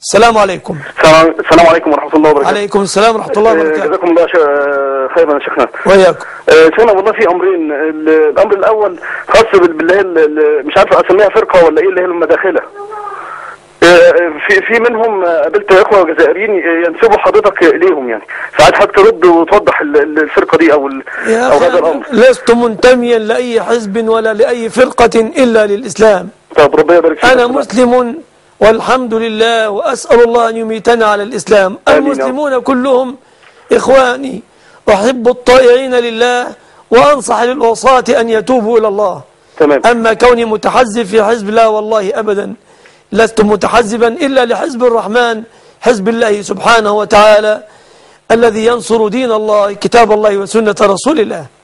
السلام عليكم السلام السلام عليكم ورحمة الله وبركاته عليكم السلام ورحمة الله آه، وبركاته جزاكم الله شا- خيرا يا شيخنا وإياكم آه، شيخنا والله في أمرين ال- الأمر الأول خاص بال- باللي هي ال- ال- مش عارف أسميها فرقة ولا إيه اللي هي المداخلة آه، في في منهم آه، قابلت اخوه جزائريين آه، ينسبوا حضرتك اليهم يعني ساعات حضرتك ترد وتوضح ال- ال- الفرقه دي او ال- يا او أخي هذا الامر لست منتميا لأي حزب ولا لأي فرقة إلا للإسلام طب ربنا يبارك فيك أنا مسلم والحمد لله وأسأل الله أن يميتنا على الإسلام آمين. المسلمون كلهم إخواني أحب الطائعين لله وأنصح للوصاة أن يتوبوا إلى الله تمام أما كوني متحزب في حزب لا والله أبدا لست متحزبا إلا لحزب الرحمن حزب الله سبحانه وتعالى الذي ينصر دين الله كتاب الله وسنة رسول الله